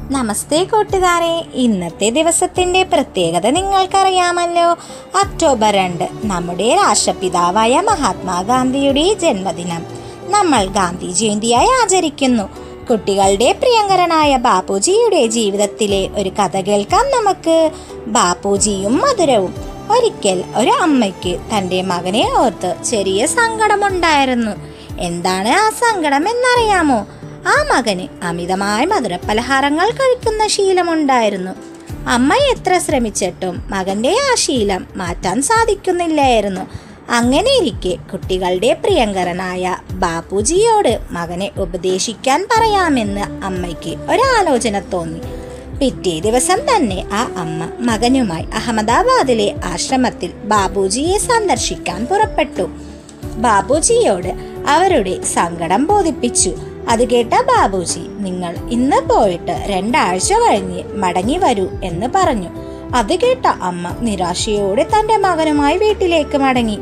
നമസ്തേ കൂട്ടുകാരെ ഇന്നത്തെ ദിവസത്തിന്റെ പ്രത്യേകത നിങ്ങൾക്കറിയാമല്ലോ ഒക്ടോബർ രണ്ട് നമ്മുടെ രാഷ്ട്രപിതാവായ മഹാത്മാഗാന്ധിയുടെ ജന്മദിനം നമ്മൾ ഗാന്ധി ജയന്തിയായി ആചരിക്കുന്നു കുട്ടികളുടെ പ്രിയങ്കരനായ ബാപ്പുജിയുടെ ജീവിതത്തിലെ ഒരു കഥ കേൾക്കാം നമുക്ക് ബാപ്പുജിയും മധുരവും ഒരിക്കൽ ഒരു അമ്മയ്ക്ക് തൻ്റെ മകനെ ഓർത്ത് ചെറിയ സങ്കടമുണ്ടായിരുന്നു എന്താണ് ആ സങ്കടം എന്നറിയാമോ ആ മകന് അമിതമായ മധുരപലഹാരങ്ങൾ കഴിക്കുന്ന ശീലമുണ്ടായിരുന്നു അമ്മ എത്ര ശ്രമിച്ചിട്ടും മകന്റെ ആ ശീലം മാറ്റാൻ സാധിക്കുന്നില്ലായിരുന്നു അങ്ങനെയിരിക്കെ കുട്ടികളുടെ പ്രിയങ്കരനായ ബാപ്പുജിയോട് മകനെ ഉപദേശിക്കാൻ പറയാമെന്ന് അമ്മയ്ക്ക് ഒരാലോചന തോന്നി പിറ്റേ ദിവസം തന്നെ ആ അമ്മ മകനുമായി അഹമ്മദാബാദിലെ ആശ്രമത്തിൽ ബാബുജിയെ സന്ദർശിക്കാൻ പുറപ്പെട്ടു ബാബുജിയോട് അവരുടെ സങ്കടം ബോധിപ്പിച്ചു അത് കേട്ട ബാബുജി നിങ്ങൾ ഇന്ന് പോയിട്ട് രണ്ടാഴ്ച കഴിഞ്ഞ് മടങ്ങി വരൂ എന്ന് പറഞ്ഞു അത് കേട്ട അമ്മ നിരാശയോടെ തന്റെ മകനുമായി വീട്ടിലേക്ക് മടങ്ങി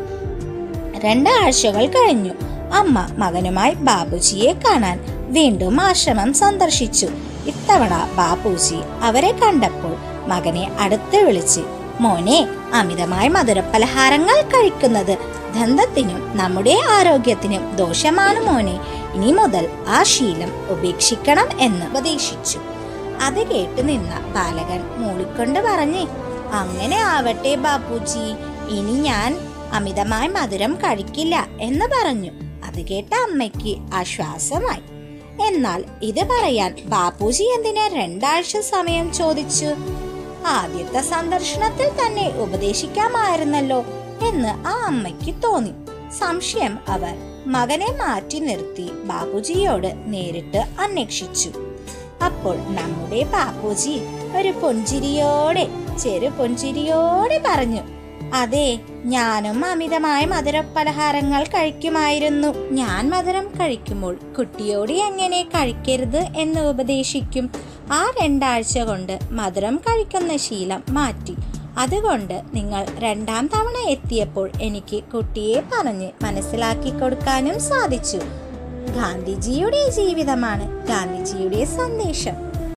രണ്ടാഴ്ചകൾ കഴിഞ്ഞു അമ്മ മകനുമായി ബാബുജിയെ കാണാൻ വീണ്ടും ആശ്രമം സന്ദർശിച്ചു ഇത്തവണ ബാപ്പുജി അവരെ കണ്ടപ്പോൾ മകനെ അടുത്ത് വിളിച്ച് മോനെ അമിതമായ മധുരപലഹാരങ്ങൾ കഴിക്കുന്നത് ദന്തത്തിനും നമ്മുടെ ആരോഗ്യത്തിനും ദോഷമാണ് മോനെ ഇനി മുതൽ ആ ശീലം ഉപേക്ഷിക്കണം എന്ന് ഉപദേശിച്ചു അത് കേട്ടു നിന്ന ബാലകൻ മൂളിക്കൊണ്ട് പറഞ്ഞേ അങ്ങനെ ആവട്ടെ ബാപ്പുജി ഇനി ഞാൻ അമിതമായി മധുരം കഴിക്കില്ല എന്ന് പറഞ്ഞു അത് കേട്ട അമ്മയ്ക്ക് ആശ്വാസമായി എന്നാൽ ഇത് പറയാൻ ബാപ്പുജി എന്തിനാ രണ്ടാഴ്ച സമയം ചോദിച്ചു ആദ്യത്തെ സന്ദർശനത്തിൽ തന്നെ ഉപദേശിക്കാമായിരുന്നല്ലോ എന്ന് ആ അമ്മയ്ക്ക് തോന്നി സംശയം അവർ മകനെ മാറ്റി നിർത്തി ബാപ്പുജിയോട് നേരിട്ട് അന്വേഷിച്ചു അപ്പോൾ നമ്മുടെ ബാപ്പുജി ഒരു പുഞ്ചിരിയോടെ ചെറു പുഞ്ചിരിയോടെ പറഞ്ഞു അതെ ഞാനും അമിതമായ മധുര പലഹാരങ്ങൾ കഴിക്കുമായിരുന്നു ഞാൻ മധുരം കഴിക്കുമ്പോൾ കുട്ടിയോട് എങ്ങനെ കഴിക്കരുത് എന്ന് ഉപദേശിക്കും ആ രണ്ടാഴ്ച കൊണ്ട് മധുരം കഴിക്കുന്ന ശീലം മാറ്റി അതുകൊണ്ട് നിങ്ങൾ രണ്ടാം തവണ എത്തിയപ്പോൾ എനിക്ക് കുട്ടിയെ പറഞ്ഞ് മനസ്സിലാക്കി കൊടുക്കാനും സാധിച്ചു ഗാന്ധിജിയുടെ ജീവിതമാണ് ഗാന്ധിജിയുടെ സന്ദേശം